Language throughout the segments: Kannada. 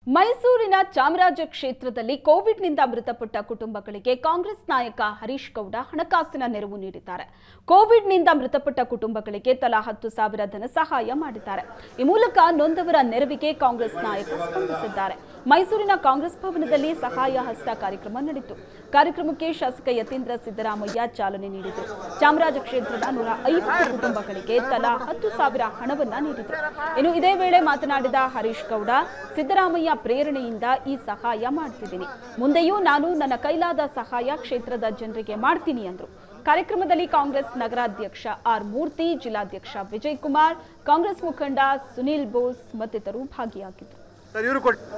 ಮೈಸೂರಿನ ಚಾಮರಾಜ ಕ್ಷೇತ್ರದಲ್ಲಿ ಕೋವಿಡ್ನಿಂದ ಮೃತಪಟ್ಟ ಕುಟುಂಬಗಳಿಗೆ ಕಾಂಗ್ರೆಸ್ ನಾಯಕ ಹರೀಶ್ ಗೌಡ ಹಣಕಾಸಿನ ನೆರವು ನೀಡಿದ್ದಾರೆ ಕೋವಿಡ್ನಿಂದ ಮೃತಪಟ್ಟ ಕುಟುಂಬಗಳಿಗೆ ತಲಾ ಹತ್ತು ಸಾವಿರ ಧನ ಸಹಾಯ ಮಾಡಿದ್ದಾರೆ ಈ ಮೂಲಕ ನೊಂದವರ ನೆರವಿಗೆ ಕಾಂಗ್ರೆಸ್ ನಾಯಕ ಸ್ಪಂದಿಸಿದ್ದಾರೆ ಮೈಸೂರಿನ ಕಾಂಗ್ರೆಸ್ ಭವನದಲ್ಲಿ ಸಹಾಯ ಹಸ್ತ ಕಾರ್ಯಕ್ರಮ ನಡೆಯಿತು ಕಾರ್ಯಕ್ರಮಕ್ಕೆ ಶಾಸಕ ಯತೀಂದ್ರ ಸಿದ್ದರಾಮಯ್ಯ ಚಾಲನೆ ನೀಡಿದರು ಚಾಮರಾಜ ಕ್ಷೇತ್ರದ ನೂರ ಐವತ್ತು ಕುಟುಂಬಗಳಿಗೆ ತಲಾ ಹತ್ತು ಸಾವಿರ ಹಣವನ್ನ ನೀಡಿದರು ಇನ್ನು ಇದೇ ವೇಳೆ ಮಾತನಾಡಿದ ಹರೀಶ್ ಗೌಡ ಸಿದ್ದರಾಮಯ್ಯ ಪ್ರೇರಣೆಯಿಂದ ಈ ಸಹಾಯ ಮಾಡ್ತಿದ್ದೀನಿ ಮುಂದೆಯೂ ನಾನು ನನ್ನ ಕೈಲಾದ ಸಹಾಯ ಕ್ಷೇತ್ರದ ಜನರಿಗೆ ಮಾಡ್ತೀನಿ ಅಂದ್ರು ಕಾರ್ಯಕ್ರಮದಲ್ಲಿ ಕಾಂಗ್ರೆಸ್ ನಗರಾಧ್ಯಕ್ಷ ಆರ್ ಮೂರ್ತಿ ಜಿಲ್ಲಾಧ್ಯಕ್ಷ ವಿಜಯ್ ಕುಮಾರ್ ಕಾಂಗ್ರೆಸ್ ಮುಖಂಡ ಸುನೀಲ್ ಬೋಸ್ ಮತ್ತಿತರರು ಭಾಗಿಯಾಗಿದ್ದರು ಸರ್ ಇವರು ಕೊಟ್ಟು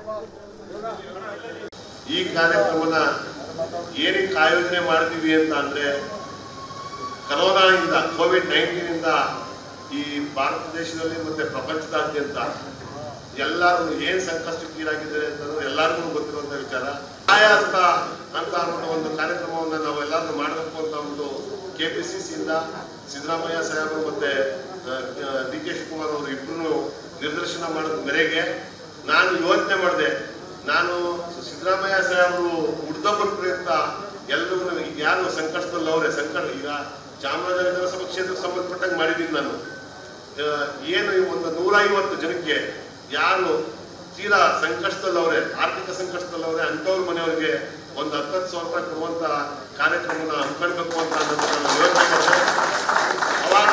ಈ ಕಾರ್ಯಕ್ರಮನ ಏನಕ್ಕೆ ಆಯೋಜನೆ ಮಾಡ್ತೀವಿ ಅಂತ ಅಂದ್ರೆ ಕರೋನಾದಿಂದ ಕೋವಿಡ್ ನೈನ್ಟೀನ್ ಇಂದ ಈ ಭಾರತ ದೇಶದಲ್ಲಿ ಮತ್ತೆ ಪ್ರಪಂಚದಾದ್ಯಂತ ಎಲ್ಲರೂ ಏನ್ ಸಂಕಷ್ಟಕ್ಕೀಡಾಗಿದ್ದಾರೆ ಅಂತಂದ್ರೆ ಎಲ್ಲರಿಗೂ ಗೊತ್ತಿರುವಂತ ವಿಚಾರ ಆಯಾಸ್ತ ಅಂತ ಅಂದ್ಬಿಟ್ಟು ಒಂದು ಕಾರ್ಯಕ್ರಮವನ್ನ ನಾವು ಎಲ್ಲರೂ ಮಾಡಬೇಕು ಅಂತ ಒಂದು ಕೆ ಪಿ ಸಿ ಸಿಯಿಂದ ಸಿದ್ದರಾಮಯ್ಯ ಸಾಹೇಬರು ಮತ್ತೆ ಡಿ ಕೆ ಶಿವಕುಮಾರ್ ಅವರು ಇಬ್ಬರು ನಿರ್ದೇಶನ ಮಾಡೋದ್ರ ಮೇರೆಗೆ ನಾನು ಯೋಚನೆ ಮಾಡಿದೆ ನಾನು ಸಿದ್ದರಾಮಯ್ಯ ಸಾಹೇಬರು ಹುಡ್ದಬ್ಬರ ಪ್ರಯುಕ್ತ ಎಲ್ಲರೂ ಈಗ ಯಾರು ಸಂಕಷ್ಟದಲ್ಲಿ ಅವರೇ ಸಂಕಟ ಈಗ ಚಾಮರಾಜನಗರ ವಿಧಾನಸಭಾ ಕ್ಷೇತ್ರಕ್ಕೆ ಸಂಬಂಧಪಟ್ಟಂಗೆ ಮಾಡಿದ್ದೀನಿ ನಾನು ಆ, ಏನು ಈ ಒಂದು ನೂರ ಐವತ್ತು ಜನಕ್ಕೆ ಯಾರು ತೀರಾ ಸಂಕಷ್ಟದಲ್ಲವ್ರೆ ಆರ್ಥಿಕ ಸಂಕಷ್ಟದಲ್ಲವ್ರೆ ಅಂಥವ್ರ ಮನೆಯವರಿಗೆ ಒಂದು ಹತ್ತತ್ತು ಸಾವಿರ ರೂಪಾಯಿ ಕೊಡುವಂತ ಕಾರ್ಯಕ್ರಮನ ಹಮ್ಮಿಕೊಳ್ಬೇಕು ಅಂತ ಅನ್ನೋದನ್ನ ನಾನು ಯೋಚನೆ ಮಾಡಿದೆ ಅವಾಗ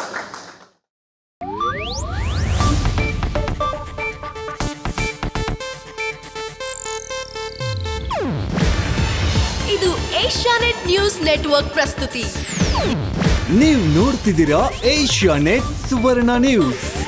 ಇದು ಏಷ್ಯಾನೆಟ್ ನ್ಯೂಸ್ ನೆಟ್ವರ್ಕ್ ಪ್ರಸ್ತುತಿ ನೀವು ನೋಡ್ತಿದ್ದೀರಾ ಏಷ್ಯಾ ನೆಟ್ ಸುವರ್ಣ ನ್ಯೂಸ್